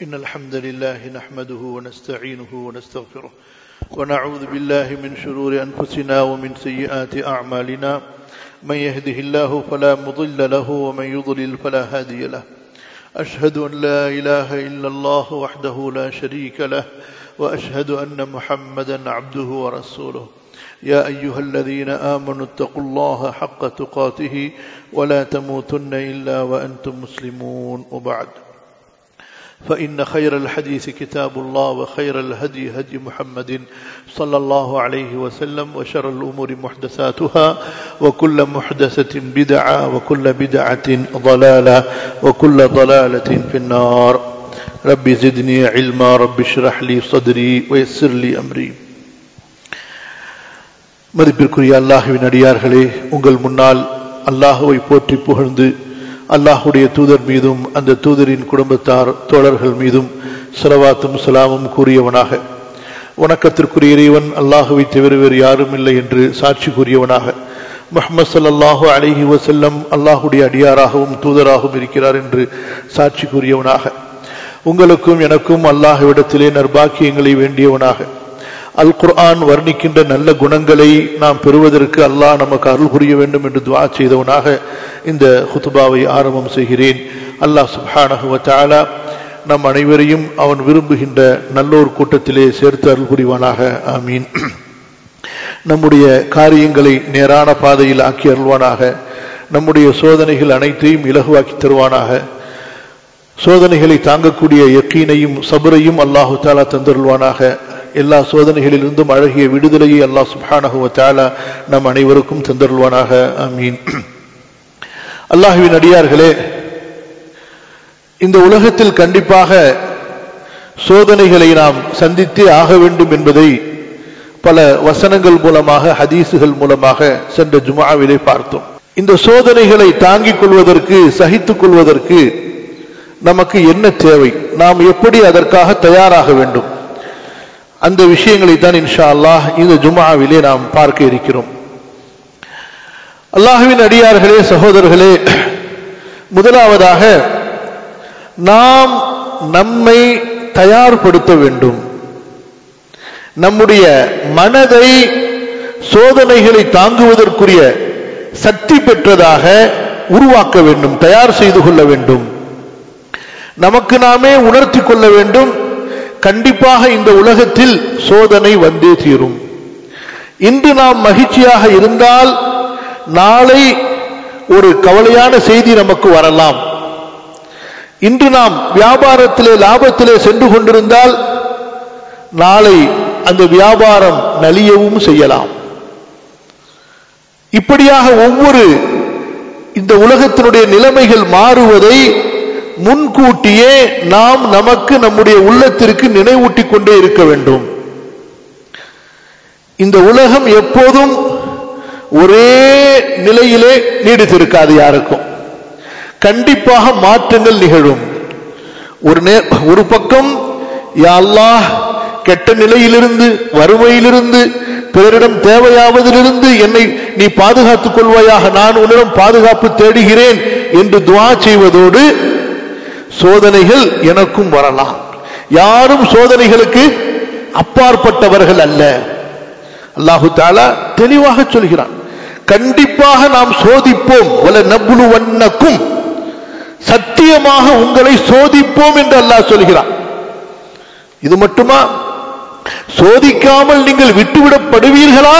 إن الحمد لله نحمده ونستعينه ونستغفره ونعوذ بالله من شرور أنفسنا ومن سيئات أعمالنا من يهده الله فلا مضل له ومن يضلل فلا هادي له أشهد أن لا إله إلا الله وحده لا شريك له وأشهد أن محمدا عبده ورسوله يا أيها الذين آمنوا اتقوا الله حق تقاته ولا تموتن إلا وأنتم مسلمون وبعد فإن خير الحديث كتاب الله وخير الهدي هدي محمد صلى الله عليه وسلم وشر الأمور محدثاتها وكل محدثة بدعة وكل بدعة ضلالة وكل ضلالة في النار رب زدني علما رب اشرح لي صدري ويسر لي أمري மதிப்பிற்குரிய அல்லாஹுவின் அடியார்களே உங்கள் முன்னால் அல்லாஹுவை போற்றி புகழ்ந்து அல்லாஹுடைய தூதர் மீதும் அந்த தூதரின் குடும்பத்தார் தோழர்கள் மீதும் சலவாத்தும் சலாமும் கூறியவனாக வணக்கத்திற்குரிய இறைவன் அல்லாஹுவை தவிர வேறு யாரும் இல்லை என்று சாட்சி கூறியவனாக முகமது சல்லாஹூ அலிஹி வசல்லம் அல்லாஹுடைய அடியாராகவும் தூதராகவும் இருக்கிறார் என்று சாட்சி கூறியவனாக உங்களுக்கும் எனக்கும் அல்லாஹுவிடத்திலே நற்பாக்கியங்களை வேண்டியவனாக அல் குர்ஆன் வர்ணிக்கின்ற நல்ல குணங்களை நாம் பெறுவதற்கு அல்லாஹ் நமக்கு அருள் புரிய வேண்டும் என்று துவா செய்தவனாக இந்த ஹுத்துபாவை ஆரம்பம் செய்கிறேன் அல்லாஹ் சுப்ஹானஹுவ தாலா நம் அனைவரையும் அவன் விரும்புகின்ற நல்லோர் கூட்டத்திலே சேர்த்து அருள் புரிவானாக ஆமீன் நம்முடைய காரியங்களை நேரான பாதையில் ஆக்கி அருள்வானாக நம்முடைய சோதனைகள் அனைத்தையும் இலகுவாக்கி தருவானாக சோதனைகளை தாங்கக்கூடிய யக்கீனையும் சபரையும் அல்லாஹு தாலா தந்தருள்வானாக எல்லா சோதனைகளிலிருந்தும் அழகிய விடுதலையை அல்லாஹ் சுப்ஹானஹுவ தாலா நம் அனைவருக்கும் தந்தருள்வானாக ஆமீன் அல்லாஹுவின் அடியார்களே இந்த உலகத்தில் கண்டிப்பாக சோதனைகளை நாம் சந்தித்தே ஆக வேண்டும் என்பதை பல வசனங்கள் மூலமாக ஹதீசுகள் மூலமாக சென்ற ஜுமாவிலே பார்த்தோம் இந்த சோதனைகளை தாங்கிக் கொள்வதற்கு சகித்துக் கொள்வதற்கு நமக்கு என்ன தேவை நாம் எப்படி அதற்காக தயாராக வேண்டும் அந்த விஷயங்களை தான் இன்ஷா அல்லாஹ் இந்த ஜுமாவிலே நாம் பார்க்க இருக்கிறோம் அல்லாஹுவின் அடியார்களே சகோதரர்களே முதலாவதாக நாம் நம்மை தயார்படுத்த வேண்டும் நம்முடைய மனதை சோதனைகளை தாங்குவதற்குரிய சக்தி பெற்றதாக உருவாக்க வேண்டும் தயார் செய்து கொள்ள வேண்டும் நமக்கு நாமே உணர்த்தி கொள்ள வேண்டும் கண்டிப்பாக இந்த உலகத்தில் சோதனை வந்தே தீரும் இன்று நாம் மகிழ்ச்சியாக இருந்தால் நாளை ஒரு கவலையான செய்தி நமக்கு வரலாம் இன்று நாம் வியாபாரத்திலே லாபத்திலே சென்று கொண்டிருந்தால் நாளை அந்த வியாபாரம் நலியவும் செய்யலாம் இப்படியாக ஒவ்வொரு இந்த உலகத்தினுடைய நிலைமைகள் மாறுவதை முன்கூட்டியே நாம் நமக்கு நம்முடைய உள்ளத்திற்கு நினைவூட்டிக் கொண்டே இருக்க வேண்டும் இந்த உலகம் எப்போதும் ஒரே நிலையிலே நீடித்திருக்காது யாருக்கும் கண்டிப்பாக மாற்றங்கள் நிகழும் ஒரு ஒரு பக்கம் யாழ்லாஹ் கெட்ட நிலையிலிருந்து வறுமையிலிருந்து பிறரிடம் தேவையாவதிலிருந்து என்னை நீ பாதுகாத்துக் கொள்வாயாக நான் உன்னிடம் பாதுகாப்பு தேடுகிறேன் என்று துவா செய்வதோடு சோதனைகள் எனக்கும் வரலாம் யாரும் சோதனைகளுக்கு அப்பாற்பட்டவர்கள் அல்ல அல்லாஹு தாலா தெளிவாக சொல்கிறான் கண்டிப்பாக நாம் சோதிப்போம் வல நபுலு வண்ணக்கும் சத்தியமாக உங்களை சோதிப்போம் என்று அல்லாஹ் சொல்கிறான் இது மட்டுமா சோதிக்காமல் நீங்கள் விட்டுவிடப்படுவீர்களா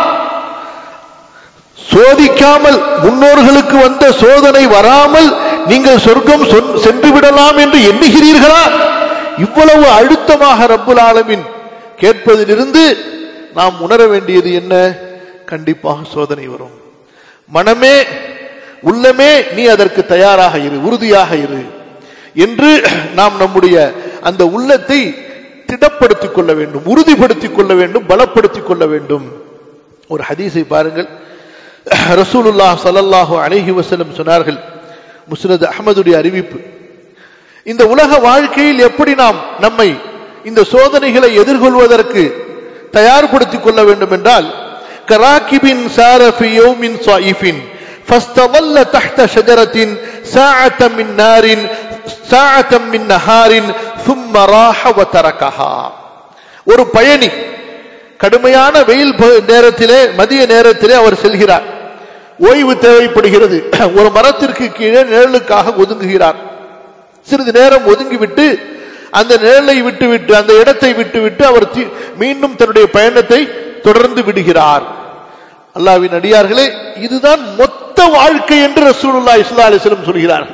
சோதிக்காமல் முன்னோர்களுக்கு வந்த சோதனை வராமல் நீங்கள் சொர்க்கம் சென்று விடலாம் என்று எண்ணுகிறீர்களா இவ்வளவு அழுத்தமாக ரப்புல் ஆலமின் கேட்பதிலிருந்து நாம் உணர வேண்டியது என்ன கண்டிப்பாக சோதனை வரும் மனமே உள்ளமே நீ அதற்கு தயாராக இரு உறுதியாக இரு என்று நாம் நம்முடைய அந்த உள்ளத்தை திடப்படுத்திக் கொள்ள வேண்டும் உறுதிப்படுத்திக் கொள்ள வேண்டும் பலப்படுத்திக் கொள்ள வேண்டும் ஒரு ஹதீஸை பாருங்கள் ரசூலுல்லா சல்லல்லாஹு அலஹி வசலம் சொன்னார்கள் முஸ்னத் அகமதுடைய அறிவிப்பு இந்த உலக வாழ்க்கையில் எப்படி நாம் நம்மை இந்த சோதனைகளை எதிர்கொள்வதற்கு தயார்படுத்திக் கொள்ள வேண்டும் என்றால் கராக்கிபின் சாரஃபி யோமின் சாயிஃபின் فاستظل تحت شجرة ساعة من نار சாஅத்தம் மின் நஹாரின் ثم راح وتركها ஒரு பயணி கடுமையான வெயில் ப- நேரத்திலே மதிய நேரத்திலே அவர் செல்கிறார் ஓய்வு தேவைப்படுகிறது ஒரு மரத்திற்கு கீழே நிழலுக்காக ஒதுங்குகிறார் சிறிது நேரம் ஒதுங்கிவிட்டு அந்த நிழலை விட்டுவிட்டு அந்த இடத்தை விட்டுவிட்டு அவர் தி- மீண்டும் தன்னுடைய பயணத்தை தொடர்ந்து விடுகிறார் அல்லாவின் அடியார்களே இதுதான் மொத்த வாழ்க்கை என்று ரசூலுல்லாஹி ஸல்லல்லாஹு அலைஹி வஸல்லம் சொல்கிறார்கள்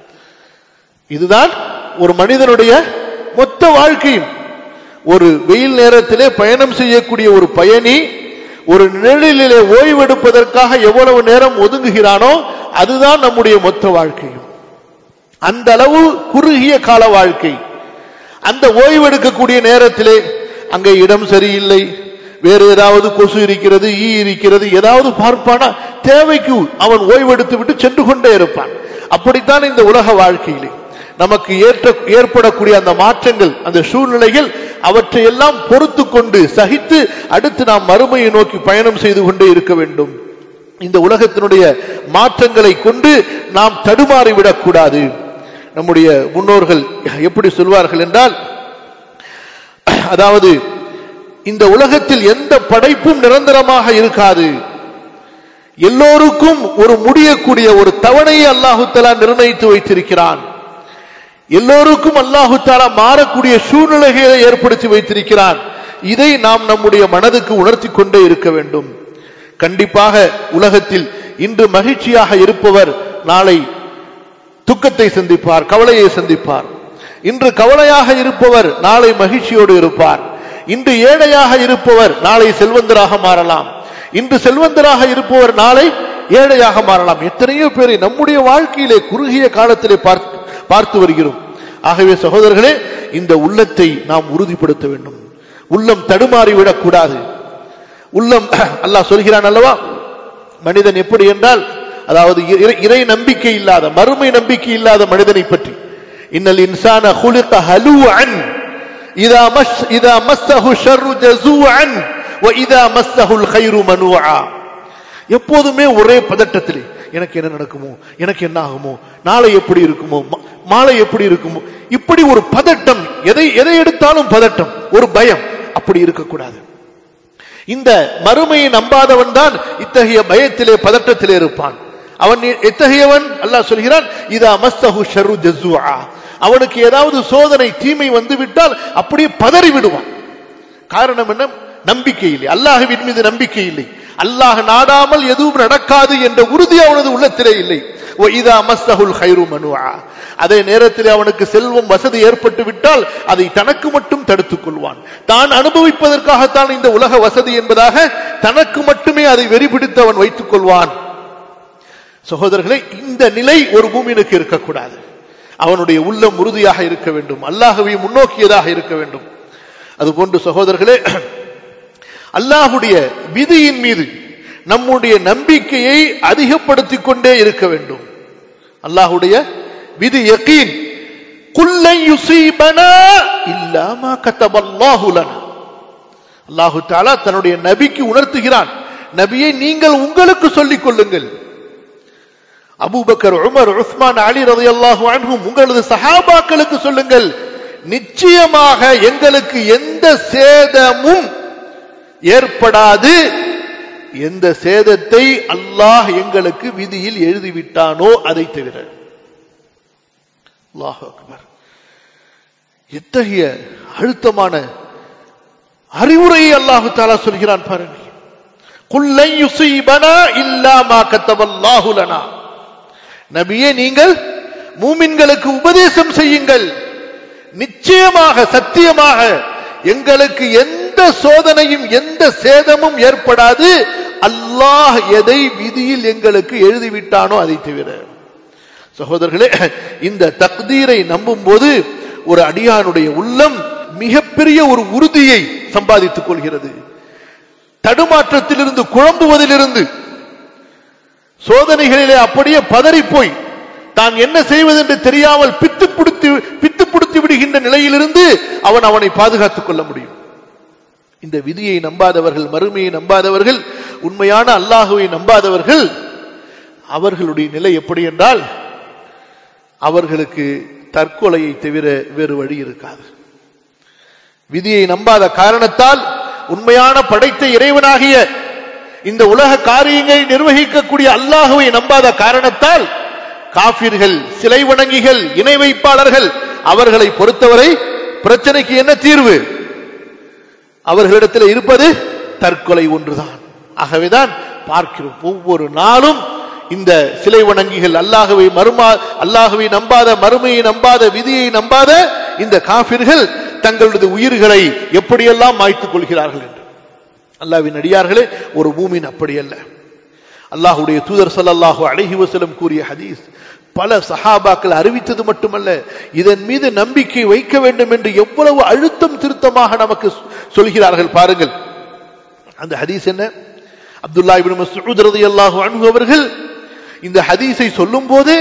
இதுதான் ஒரு மனிதனுடைய மொத்த வாழ்க்கையும் ஒரு வெயில் நேரத்திலே பயணம் செய்யக்கூடிய ஒரு பயணி ஒரு நிழலிலே ஓய்வெடுப்பதற்காக எவ்வளவு நேரம் ஒதுங்குகிறானோ அதுதான் நம்முடைய மொத்த வாழ்க்கையும் அந்த அளவு குறுகிய கால வாழ்க்கை அந்த ஓய்வெடுக்கக்கூடிய நேரத்திலே அங்கே இடம் சரியில்லை வேறு ஏதாவது கொசு இருக்கிறது ஈ இருக்கிறது ஏதாவது பார்ப்பானா தேவைக்கு அவன் ஓய்வெடுத்து விட்டு சென்று கொண்டே இருப்பான் அப்படித்தான் இந்த உலக வாழ்க்கையிலே நமக்கு ஏற்ற ஏற்படக்கூடிய அந்த மாற்றங்கள் அந்த சூழ்நிலைகள் அவற்றையெல்லாம் பொறுத்து கொண்டு சகித்து அடுத்து நாம் மறுமையை நோக்கி பயணம் செய்து கொண்டே இருக்க வேண்டும் இந்த உலகத்தினுடைய மாற்றங்களை கொண்டு நாம் தடுமாறி விடக்கூடாது நம்முடைய முன்னோர்கள் எப்படி சொல்வார்கள் என்றால் அதாவது இந்த உலகத்தில் எந்த படைப்பும் நிரந்தரமாக இருக்காது எல்லோருக்கும் ஒரு முடியக்கூடிய ஒரு தவணையை அல்லாஹு தஆலா நிர்ணயித்து வைத்திருக்கிறான் எல்லோருக்கும் அல்லாஹு தாலா மாறக்கூடிய சூழ்நிலைகளை ஏற்படுத்தி வைத்திருக்கிறான் இதை நாம் நம்முடைய மனதுக்கு உணர்த்தி கொண்டே இருக்க வேண்டும் கண்டிப்பாக உலகத்தில் இன்று மகிழ்ச்சியாக இருப்பவர் நாளை துக்கத்தை சந்திப்பார் கவலையை சந்திப்பார் இன்று கவலையாக இருப்பவர் நாளை மகிழ்ச்சியோடு இருப்பார் இன்று ஏழையாக இருப்பவர் நாளை செல்வந்தராக மாறலாம் இன்று செல்வந்தராக இருப்பவர் நாளை ஏழையாக மாறலாம் எத்தனையோ பேரை நம்முடைய வாழ்க்கையிலே குறுகிய காலத்திலே பார்த்து பார்த்து வருகிறோம் ஆகவே சகோதரர்களே இந்த உள்ளத்தை நாம் உறுதிப்படுத்த வேண்டும் உள்ளம் தடுமாறி விடக்கூடாது உள்ளம் அல்லாஹ் சொல்கிறான் அல்லவா மனிதன் எப்படி என்றால் அதாவது இறை- இறை நம்பிக்கை இல்லாத மறுமை நம்பிக்கை இல்லாத மனிதனை பற்றி இன்னல் இன்சான خلق هلوعا اذا مس اذا مسه الشر جزوعا واذا مسه الخير منوعا எப்போதுமே ஒரே பதட்டத்திலே எனக்கு என்ன நடக்குமோ எனக்கு என்ன ஆகுமோ நாளை எப்படி இருக்குமோ மா- மாலை எப்படி இருக்குமோ இப்படி ஒரு பதட்டம் எதை எதை எடுத்தாலும் பதட்டம் ஒரு பயம் அப்படி இருக்கக்கூடாது இந்த மறுமையை நம்பாதவன் தான் இத்தகைய பயத்திலே பதட்டத்திலே இருப்பான் அவன் எத்தகையவன் அல்லாஹ் சொல்கிறான் இதா மஸ்தஹு ஷர்ரு ஜஸ்ஸுஆ அவனுக்கு ஏதாவது சோதனை தீமை வந்து விட்டால் அப்படியே பதறி விடுவான் காரணம் என்ன நம்பிக்கை இல்லை அல்லாஹ்வின் மீது நம்பிக்கை இல்லை அல்லாஹ் நாடாமல் எதுவும் நடக்காது என்ற உறுதி அவனது உள்ளத்திலே இல்லை "வ இதா மஸ்ஸஹுல் கைரு மனுஆ அதே நேரத்தில் அவனுக்கு செல்வம் வசதி ஏற்பட்டு விட்டால் அதை தனக்கு மட்டும் தடுத்துக் கொள்வான் தான் அனுபவிப்பதற்காகத்தான் இந்த உலக வசதி என்பதாக தனக்கு மட்டுமே அதை வெறிபிடித்து அவன் வைத்துக் கொள்வான் சகோதரர்களே இந்த நிலை ஒரு பூமியினுக்கு இருக்கக்கூடாது அவனுடைய உள்ளம் உறுதியாக இருக்க வேண்டும் அல்லாஹுவை முன்னோக்கியதாக இருக்க வேண்டும் அதுபோன்று சகோதரர்களே அல்லாஹுடைய விதியின் மீது நம்முடைய நம்பிக்கையை அதிகப்படுத்திக் கொண்டே இருக்க வேண்டும் அல்லாஹுடைய விதி யகீன் குல்லை யுசீபனா இல்லாமா கத்தபல்லாஹு லனா அல்லாஹு தாலா தன்னுடைய நபிக்கு உணர்த்துகிறான் நபியை நீங்கள் உங்களுக்கு சொல்லிக் கொள்ளுங்கள் அபூபக்கர் உமர் உஸ்மான் அலி ரலியல்லாஹு அன்ஹும் உங்களது சஹாபாக்களுக்கு சொல்லுங்கள் நிச்சயமாக எங்களுக்கு எந்த சேதமும் ஏற்படாது எந்த சேதத்தை அல்லாஹ் எங்களுக்கு விதியில் எழுதிவிட்டானோ அதை தவிர அல்லாஹ் அக்பர் எத்தகைய அழுத்தமான அறிவுரையை அல்லாஹு தாலா சொல்கிறான் பாருங்க குல்லை யுசீபனா இல்லா மா கத்தவல்லாஹு லனா நபியே நீங்கள் மூமின்களுக்கு உபதேசம் செய்யுங்கள் நிச்சயமாக சத்தியமாக எங்களுக்கு எந்த சோதனையும் எந்த சேதமும் ஏற்படாது அல்லாஹ் எதை விதியில் எங்களுக்கு எழுதிவிட்டானோ அதை தவிர சகோதரர்களே இந்த தக்தீரை நம்பும் போது ஒரு அடியானுடைய உள்ளம் மிகப்பெரிய ஒரு உறுதியை சம்பாதித்துக் கொள்கிறது தடுமாற்றத்திலிருந்து குழம்புவதிலிருந்து சோதனைகளிலே அப்படியே பதறி போய் தான் என்ன செய்வது என்று தெரியாமல் பித்து பிடித்து பித்து பிடித்து விடுகின்ற நிலையிலிருந்து அவன் அவனை பாதுகாத்துக் கொள்ள முடியும் இந்த விதியை நம்பாதவர்கள் மறுமையை நம்பாதவர்கள் உண்மையான அல்லாஹுவை நம்பாதவர்கள் அவர்களுடைய நிலை எப்படி என்றால் அவர்களுக்கு தற்கொலையை தவிர வேறு வழி இருக்காது விதியை நம்பாத காரணத்தால் உண்மையான படைத்த இறைவனாகிய இந்த உலக காரியங்களை நிர்வகிக்கக்கூடிய அல்லாஹுவை நம்பாத காரணத்தால் காபிர்கள் சிலை வணங்கிகள் இணை வைப்பாளர்கள் அவர்களை பொறுத்தவரை பிரச்சனைக்கு என்ன தீர்வு அவர்களிடத்தில் இருப்பது தற்கொலை ஒன்றுதான் ஆகவேதான் பார்க்கிறோம் ஒவ்வொரு நாளும் இந்த சிலை வணங்கிகள் அல்லாஹுவை மறுமா அல்லாஹுவை நம்பாத மறுமையை நம்பாத விதியை நம்பாத இந்த காபிர்கள் தங்களது உயிர்களை எப்படியெல்லாம் மாய்த்துக் கொள்கிறார்கள் என்று அல்லாவின் அடியார்களே ஒரு பூமின் அப்படி அல்ல அல்லாஹுடைய தூதர் ஸல்லல்லாஹு அலைஹி வஸல்லம் கூறிய ஹதீஸ் பல சஹாபாக்கள் அறிவித்தது மட்டுமல்ல இதன் மீது நம்பிக்கை வைக்க வேண்டும் என்று எவ்வளவு அழுத்தம் திருத்தமாக நமக்கு சொல்கிறார்கள் பாருங்கள் அந்த ஹதீஸ் என்ன அப்துல்லா இப்னு மஸ்ஊத் ரலியல்லாஹு அன்ஹு அவர்கள் இந்த ஹதீஸை சொல்லும்போது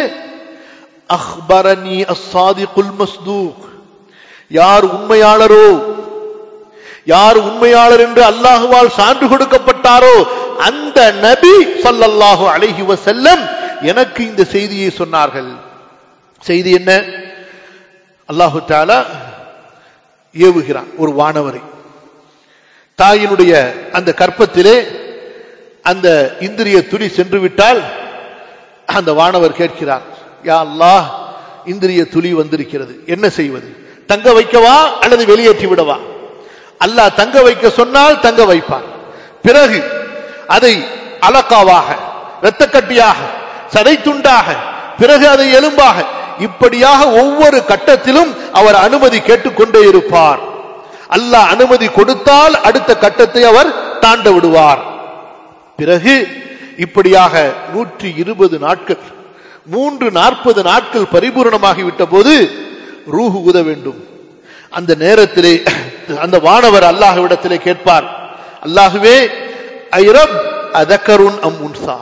அஹ்பரனி அஸ்-சாதிகுல் மஸ்தூக் யார் உண்மையாளரோ யார் உண்மையாளர் என்று அல்லாஹுவால் சான்று கொடுக்கப்பட்டாரோ அந்த நபி ஸல்லல்லாஹு அலைஹி வஸல்லம் எனக்கு இந்த செய்தியை சொன்னார்கள் செய்தி என்ன அல்லாஹு தாலா ஏவுகிறான் ஒரு வானவரை தாயினுடைய அந்த கற்பத்திலே அந்த இந்திரிய துளி சென்று விட்டால் அந்த வானவர் கேட்கிறார் யா அல்லாஹ் இந்திரிய துளி வந்திருக்கிறது என்ன செய்வது தங்க வைக்கவா அல்லது வெளியேற்றி விடவா அல்லாஹ் தங்க வைக்க சொன்னால் தங்க வைப்பார் பிறகு அதை அலக்காவாக இரத்தக்கட்டியாக சதை துண்டாக பிறகு அதை எலும்பாக இப்படியாக ஒவ்வொரு கட்டத்திலும் அவர் அனுமதி கேட்டுக்கொண்டே இருப்பார் அல்லாஹ் அனுமதி கொடுத்தால் அடுத்த கட்டத்தை அவர் தாண்ட விடுவார் பிறகு இப்படியாக நூற்றி இருபது நாட்கள் மூன்று நாற்பது நாட்கள் பரிபூரணமாகிவிட்ட போது ரூஹு உத வேண்டும் அந்த நேரத்திலே அந்த வானவர் அல்லாஹ்விடத்திலே கேட்பார் அல்லாஹுவே ஐரப் அதக்கருன் அம் உன்சா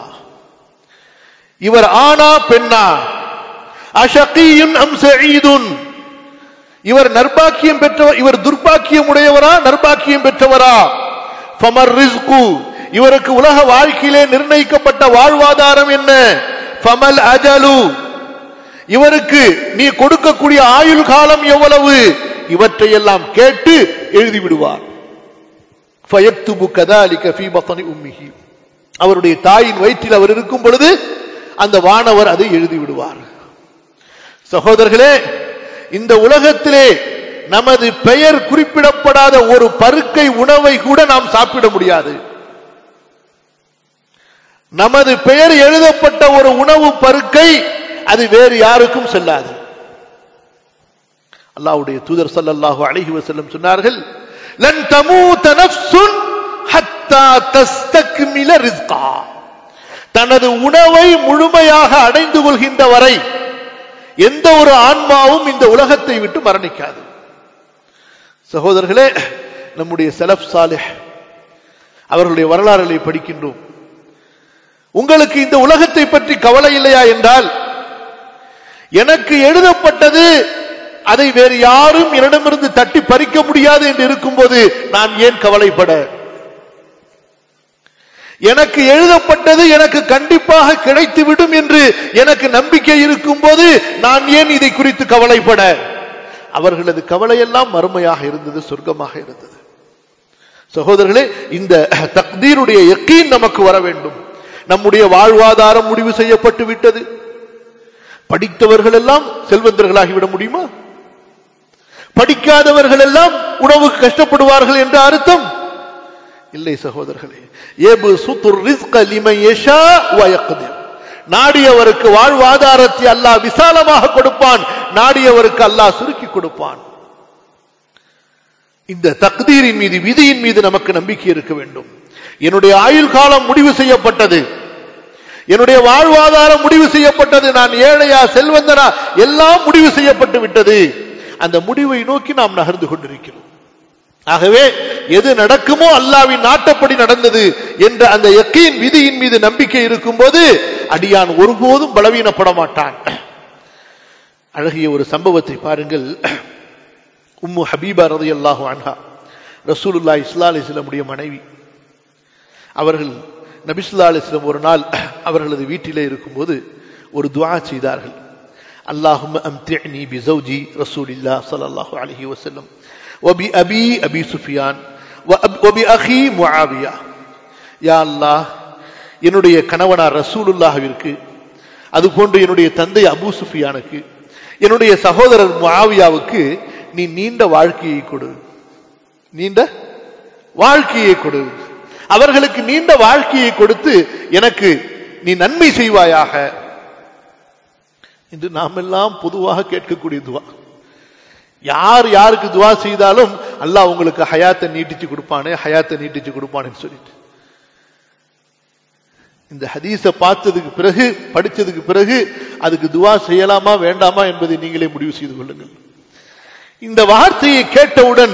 இவர் ஆனா பெண்ணா அஷகியுன் அம் சயீதுன் இவர் நர்பாக்கியம் பெற்றவர் இவர் துர்பாக்கியம் உடையவரா நர்பாக்கியம் பெற்றவரா ஃபமர் ரிஸ்கு இவருக்கு உலக வாழ்க்கையிலே நிர்ணயிக்கப்பட்ட வாழ்வாதாரம் என்ன ஃபமல் அஜலு இவருக்கு நீ கொடுக்கக்கூடிய ஆயுள் காலம் எவ்வளவு இவற்றையெல்லாம் கேட்டு எழுதி விடுவார் ஃபயக்துபு கதாலிக ஃபீ பத்னி உம்மிஹி அவருடைய தாயின் வயிற்றில் அவர் இருக்கும் பொழுது அந்த வானவர் அதை எழுதி விடுவார் சகோதரர்களே இந்த உலகத்திலே நமது பெயர் குறிப்பிடப்படாத ஒரு பருக்கை உணவை கூட நாம் சாப்பிட முடியாது நமது பெயர் எழுதப்பட்ட ஒரு உணவு பருக்கை அது வேறு யாருக்கும் செல்லாது அல்லாஹ்வுடைய தூதர் ஸல்லல்லாஹு அலைஹி வஸல்லம் சொன்னார்கள் லன் தமூத நஃப்சுன் ஹத்தா தஸ்தக்மில ரிஸ்கா தனது உணவை முழுமையாக அடைந்து கொள்கின்ற வரை எந்த ஒரு ஆன்மாவும் இந்த உலகத்தை விட்டு மரணிக்காது சகோதரர்களே நம்முடைய செலப் சாலிஹ் அவர்களுடைய வரலாறுகளை படிக்கின்றோம் உங்களுக்கு இந்த உலகத்தை பற்றி கவலை இல்லையா என்றால் எனக்கு எழுதப்பட்டது அதை வேறு யாரும் என்னிடமிருந்து தட்டி பறிக்க முடியாது என்று இருக்கும்போது நான் ஏன் கவலைப்பட எனக்கு எழுதப்பட்டது எனக்கு கண்டிப்பாக கிடைத்துவிடும் என்று எனக்கு நம்பிக்கை இருக்கும் போது நான் ஏன் இதை குறித்து கவலைப்பட அவர்களது கவலையெல்லாம் மறுமையாக இருந்தது சொர்க்கமாக இருந்தது சகோதரர்களே இந்த தக்தீருடைய எக்கீன் நமக்கு வர வேண்டும் நம்முடைய வாழ்வாதாரம் முடிவு செய்யப்பட்டு விட்டது படித்தவர்கள் எல்லாம் செல்வந்தர்களாகிவிட முடியுமா படிக்காதவர்கள் எல்லாம் உணவுக்கு கஷ்டப்படுவார்கள் என்ற அர்த்தம் இல்லை சகோதரர்களே ஏபு சுத்துர் ரிஸ்க லிமை யஷா வ யக்திர் நாடியவருக்கு வாழ்வாதாரத்தை அல்லாஹ் விசாலமாக கொடுப்பான் நாடியவருக்கு அல்லாஹ் சுருக்கி கொடுப்பான் இந்த தக்தீரின் மீது விதியின் மீது நமக்கு நம்பிக்கை இருக்க வேண்டும் என்னுடைய ஆயுள் காலம் முடிவு செய்யப்பட்டது என்னுடைய வாழ்வாதாரம் முடிவு செய்யப்பட்டது நான் ஏழையா செல்வந்தனா எல்லாம் முடிவு செய்யப்பட்டு விட்டது அந்த முடிவை நோக்கி நாம் நகர்ந்து கொண்டிருக்கிறோம் ஆகவே எது நடக்குமோ அல்லாவின் நாட்டப்படி நடந்தது என்ற அந்த யக்கீன் விதியின் மீது நம்பிக்கை இருக்கும்போது அடியான் ஒருபோதும் பலவீனப்பட மாட்டான் அழகிய ஒரு சம்பவத்தை பாருங்கள் உம்மு ஹபீபா ரதி அல்லாஹு அன்ஹா ரசூலுல்லா இஸ்லா அலிஸ்லமுடைய மனைவி அவர்கள் நபிசுல்லா அலிஸ்லம் ஒரு நாள் அவர்களது வீட்டிலே இருக்கும்போது ஒரு துவா செய்தார்கள் اللهم أمتعني بزوجي رسول الله صلى الله عليه وسلم وبأبي أبي سفيان وأب- وبأخي معاوية யா அல்லாஹ் என்னுடைய கணவனார் ரசூலுல்லாஹிற்கு அதுபோன்று என்னுடைய தந்தை அபூ சுஃபியானுக்கு என்னுடைய சகோதரர் முஆவியாவுக்கு நீ நீண்ட வாழ்க்கையை கொடு நீண்ட வாழ்க்கையை கொடு அவர்களுக்கு நீண்ட வாழ்க்கையை கொடுத்து எனக்கு நீ நன்மை செய்வாயாக இன்று நாம் எல்லாம் பொதுவாக கேட்கக்கூடிய துவா யார் யாருக்கு துவா செய்தாலும் அல்லாஹ் உங்களுக்கு ஹயாத்தை நீட்டிச்சு கொடுப்பானே ஹயாத்தை நீட்டிச்சு கொடுப்பானேன்னு சொல்லிட்டு இந்த ஹதீஸை பார்த்ததுக்கு பிறகு படிச்சதுக்கு பிறகு அதுக்கு துவா செய்யலாமா வேண்டாமா என்பதை நீங்களே முடிவு செய்து கொள்ளுங்கள் இந்த வார்த்தையை கேட்டவுடன்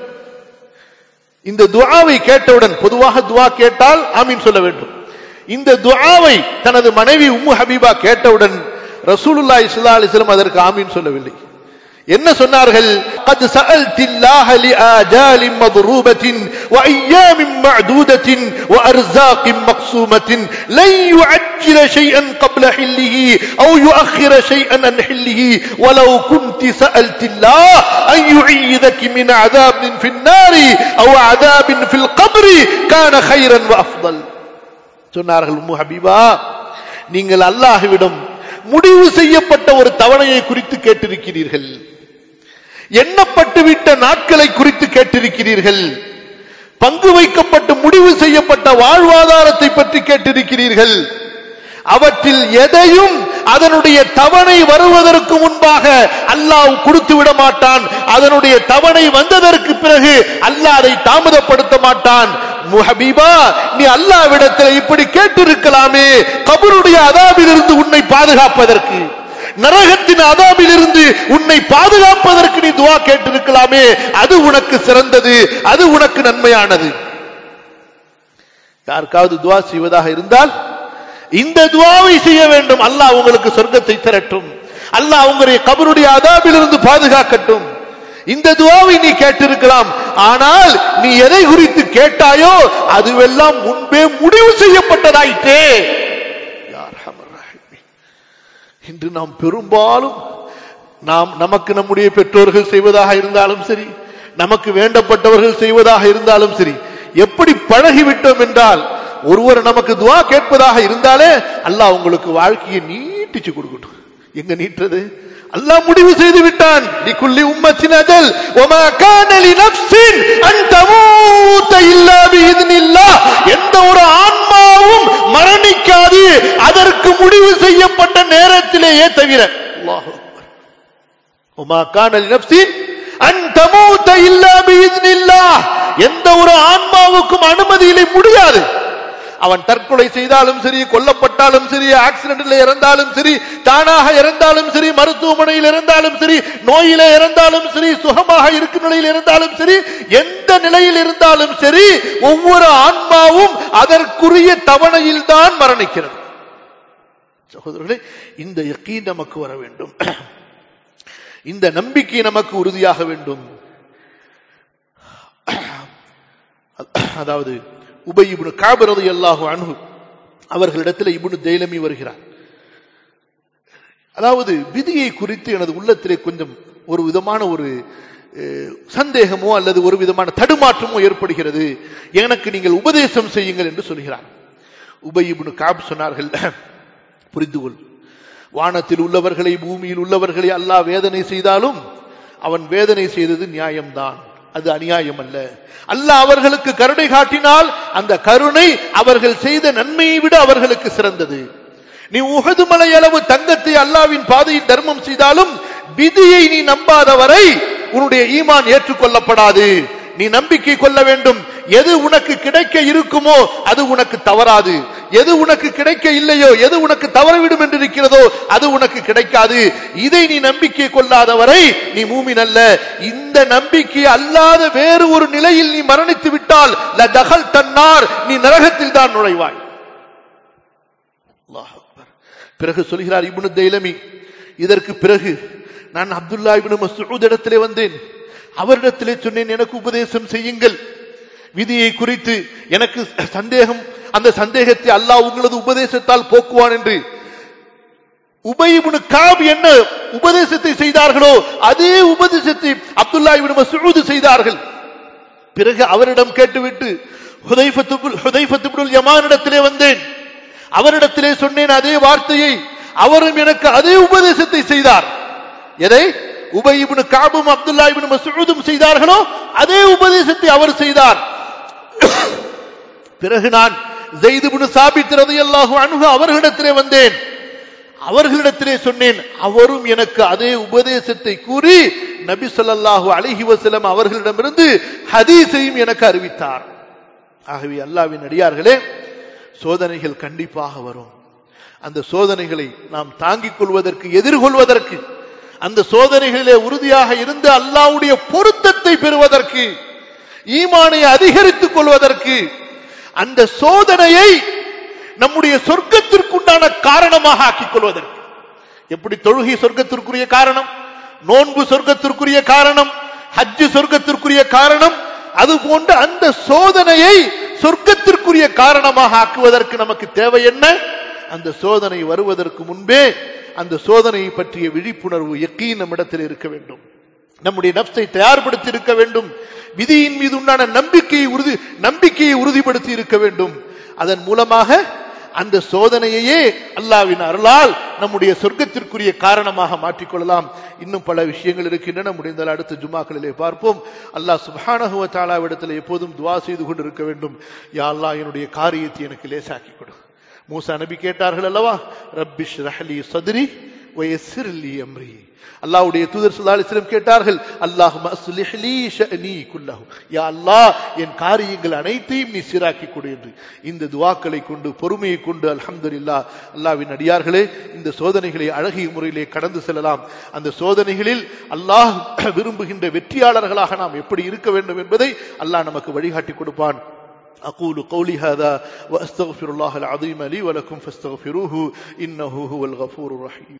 இந்த துஆவை கேட்டவுடன் பொதுவாக துஆ கேட்டால் ஆமீன் சொல்ல வேண்டும் இந்த துஆவை தனது மனைவி உம்மு ஹபீபா கேட்டவுடன் ரசூலுல்லாஹி ஸல்லல்லாஹு அலைஹி வஸல்லம் அதற்கு ஆமீன் சொல்லவில்லை என்ன சொன்னார்கள் قد سألت الله لآجال مضروبة وأيام معدودة وأرزاق مقسومة لن يعجل شيئا قبل حله أو يؤخر شيئا عن حله ولو كنت سألت الله أن يعيذك من عذاب في النار أو عذاب في القبر كان خيرا وأفضل சொன்னார்கள் உம்மு ஹபீபா நீங்கள் அல்லாஹ்விடம் முடிவு செய்யப்பட்ட ஒரு தவணையை குறித்து கேட்டிருக்கிறீர்கள் எண்ணப்பட்டு விட்ட நாட்களை குறித்து கேட்டிருக்கிறீர்கள் பங்கு வைக்கப்பட்டு முடிவு செய்யப்பட்ட வாழ்வாதாரத்தை பற்றி கேட்டிருக்கிறீர்கள் அவற்றில் எதையும் அதனுடைய தவணை வருவதற்கு முன்பாக அல்லாஹ் கொடுத்து விட மாட்டான் அதனுடைய தவணை வந்ததற்கு பிறகு அல்லாஹ் அதை தாமதப்படுத்த மாட்டான் முஹபீபா நீ அல்லாவிடத்தில் இப்படி கேட்டிருக்கலாமே கபருடைய அதாபிலிருந்து உன்னை பாதுகாப்பதற்கு நரகத்தின் அதாபிலிருந்து உன்னை பாதுகாப்பதற்கு நீ துவா கேட்டிருக்கலாமே அது உனக்கு சிறந்தது அது உனக்கு நன்மையானது யாருக்காவது துவா செய்வதாக இருந்தால் இந்த துவாவை செய்ய வேண்டும் அல்லாஹ் உங்களுக்கு சொர்க்கத்தை திரட்டும் அல்லாஹ் உங்களுடைய கபருடைய அதாபிலிருந்து பாதுகாக்கட்டும் இந்த துவாவை நீ கேட்டிருக்கலாம் ஆனால் நீ எதை குறித்து கேட்டாயோ அதுவெல்லாம் முன்பே முடிவு செய்யப்பட்டதாயிற்றே யா அர்ஹமர் ராஹிமீன். இன்று நாம் பெரும்பாலும் நாம் நமக்கு நம்முடைய பெற்றோர்கள் செய்வதாக இருந்தாலும் சரி நமக்கு வேண்டப்பட்டவர்கள் செய்வதாக இருந்தாலும் சரி எப்படி பழகிவிட்டோம் என்றால் ஒருவர் நமக்கு துவா கேட்பதாக இருந்தாலே அல்லாஹ் உங்களுக்கு வாழ்க்கையை நீட்டிச்சு கொடுக்கட்டும் எங்க நீட்டுறது அல்லாஹ் முடிவு செய்து விட்டான் லிக்குல்லி உம்மத்தின் அஜல் ஒமா கான லினஃப்ஸின் அன் தமூத இல்லா பிஇذنில்லாஹ் எந்த ஒரு ஆன்மாவும் மரணிக்காது அதற்கு முடிவு செய்யப்பட்ட நேரத்திலேயே தவிர அல்லாஹ் அக்பர் ஒமா கான லினஃப்ஸின் அன் தமூத இல்லா பிஇذنில்லாஹ் எந்த ஒரு ஆன்மாவுக்கும் அனுமதியிலே முடியாது அவன் தற்கொலை செய்தாலும் சரி கொல்லப்பட்டாலும் சரி ஆக்சிடென்ட்ல இறந்தாலும் சரி தானாக இறந்தாலும் சரி மருத்துவமனையில் இருந்தாலும் சரி நோயில இறந்தாலும் சரி சுகமாக இருக்கும் நிலையில் இருந்தாலும் சரி எந்த நிலையில் இருந்தாலும் சரி ஒவ்வொரு ஆன்மாவும் அதற்குரிய தவணையில் தான் மரணிக்கிறது சகோதரர்களே இந்த யக்கீன் நமக்கு வர வேண்டும் இந்த நம்பிக்கை நமக்கு உறுதியாக வேண்டும் அதாவது உபை இப்னு காப் ரலியல்லாஹு அன்ஹு அவர்களிடத்தில் இப்னு தைலமி வருகிறார் அதாவது விதியை குறித்து எனது உள்ளத்திலே கொஞ்சம் ஒரு விதமான ஒரு அஹ், சந்தேகமோ அல்லது ஒரு விதமான தடுமாற்றமோ ஏற்படுகிறது எனக்கு நீங்கள் உபதேசம் செய்யுங்கள் என்று சொல்கிறார் உபை இப்னு காப் சொன்னார்கள் புரிந்து கொள் வானத்தில் உள்ளவர்களை பூமியில் உள்ளவர்களை அல்லாஹ் வேதனை செய்தாலும் அவன் வேதனை செய்தது நியாயம்தான் அது அநியாயம் அல்ல அல்லாஹ் அவர்களுக்கு கருணை காட்டினால் அந்த கருணை அவர்கள் செய்த நன்மையை விட அவர்களுக்கு சிறந்தது நீ உகது மலை அளவு தங்கத்தை அல்லாவின் பாதையில் தர்மம் செய்தாலும் விதியை நீ நம்பாத வரை உன்னுடைய ஈமான் ஏற்றுக்கொள்ளப்படாது நீ நம்பிக்கை கொள்ள வேண்டும் எது உனக்கு கிடைக்க இருக்குமோ அது உனக்கு தவறாது எது உனக்கு கிடைக்க இல்லையோ எது உனக்கு தவறவிடும் என்று இருக்கிறதோ அது உனக்கு கிடைக்காது இதை நீ நம்பிக்கை கொள்ளாத வரை நீ மூமின் அல்ல இந்த நம்பிக்கை அல்லாத வேறு ஒரு நிலையில் நீ மரணித்து விட்டால் தகல் தன்னார் நீ நரகத்தில் தான் நுழைவாய் அல்லாஹ் அக்பர். பிறகு சொல்கிறார் இப்னு தைலமி இதற்கு பிறகு நான் அப்துல்லா இப்னு மஸ்ஊத் இடத்திலே வந்தேன் அவரிடத்திலே சொன்னேன் எனக்கு உபதேசம் செய்யுங்கள் விதியை குறித்து எனக்கு சந்தேகம் அந்த சந்தேகத்தை அல்லாஹ் உங்களது உபதேசத்தால் போக்குவான் என்று உபயிபுனு காப் என்ன உபதேசத்தை செய்தார்களோ அதே உபதேசத்தை அப்துல்லா இப்னு மஸ்ஊத் செய்தார்கள் பிறகு அவரிடம் கேட்டுவிட்டு ஹுதைஃபத்து யமானிடத்திலே வந்தேன் அவரிடத்திலே சொன்னேன் அதே வார்த்தையை அவரும் எனக்கு அதே உபதேசத்தை செய்தார் எதை உபை இப்னு காபும் அப்துல்லா இப்னு மஸ்ஊதும் செய்தார்களோ அதே உபதேசத்தை அவர் செய்தார் பிறகு நான் ஜெயித் இப்னு சாபித் ரலியல்லாஹு அன்ஹு அவர்களிடத்திலே வந்தேன் அவர்களிடத்திலே சொன்னேன் அவரும் எனக்கு அதே உபதேசத்தை கூறி நபி ஸல்லல்லாஹு அலைஹி வஸல்லம் அவர்களிடமிருந்து ஹதீஸையும் எனக்கு அறிவித்தார் ஆகவே அல்லாஹ்வின் அடியார்களே சோதனைகள் கண்டிப்பாக வரும் அந்த சோதனைகளை நாம் தாங்கிக் கொள்வதற்கு எதிர்கொள்வதற்கு அந்த சோதனைகளிலே உறுதியாக இருந்து அல்லாஹ்வுடைய பொருத்தத்தை பெறுவதற்கு ஈமானை அதிகரித்துக் கொள்வதற்கு அந்த சோதனையை நம்முடைய சொர்க்கத்திற்குண்டான காரணமாக ஆக்கிக் கொள்வதற்கு எப்படி தொழுகை சொர்க்கத்திற்குரிய காரணம் நோன்பு சொர்க்கத்திற்குரிய காரணம் ஹஜ்ஜு சொர்க்கத்திற்குரிய காரணம் அது போன்ற அந்த சோதனையை சொர்க்கத்திற்குரிய காரணமாக ஆக்குவதற்கு நமக்கு தேவை என்ன அந்த சோதனை வருவதற்கு முன்பே அந்த சோதனையை பற்றிய விழிப்புணர்வு எக்கீன் நம்மிடத்தில் இருக்க வேண்டும் நம்முடைய நப்சை தயார்படுத்தி இருக்க வேண்டும் விதியின் மீது உண்டான நம்பிக்கையை உறுதி நம்பிக்கையை உறுதிப்படுத்தி இருக்க வேண்டும் அதன் மூலமாக அந்த சோதனையையே அல்லாவின் அருளால் நம்முடைய சொர்க்கத்திற்குரிய காரணமாக மாற்றிக்கொள்ளலாம் இன்னும் பல விஷயங்கள் இருக்கின்றன முடிந்தால் அடுத்த ஜுமாக்களிலே பார்ப்போம் அல்லாஹ் சுபானகுவ தாலாவிடத்தில் எப்போதும் துவா செய்து கொண்டு இருக்க வேண்டும் யா அல்லாஹ் என்னுடைய காரியத்தை எனக்கு லேசாக்கி கொடு மூசா நபி கேட்டார்கள் அல்லவா ரப்பிஷ் ரஹலி சதுரி வயசிர்லி அம்ரி அல்லாஹ்வுடைய தூதர் ஸல்லல்லாஹு அலைஹி வஸல்லம் கேட்டார்கள் அல்லாஹும்ம அஸ்லிஹ் லீ ஷஅனி குல்லஹு யா அல்லாஹ் என் காரியங்கள் அனைத்தையும் நீ சீராக்கி கொடு என்று இந்த துஆக்களை கொண்டு பொறுமையை கொண்டு அல்ஹம்துலில்லாஹ் அல்லாஹ்வின் அடியார்களே இந்த சோதனைகளை அழகிய முறையிலே கடந்து செல்லலாம் அந்த சோதனைகளில் அல்லாஹ் விரும்புகின்ற வெற்றியாளர்களாக நாம் எப்படி இருக்க வேண்டும் என்பதை அல்லாஹ் நமக்கு வழிகாட்டி கொடுப்பான் أقول قولي هذا وأستغفر الله العظيم لي ولكم فاستغفروه إنه هو الغفور الرحيم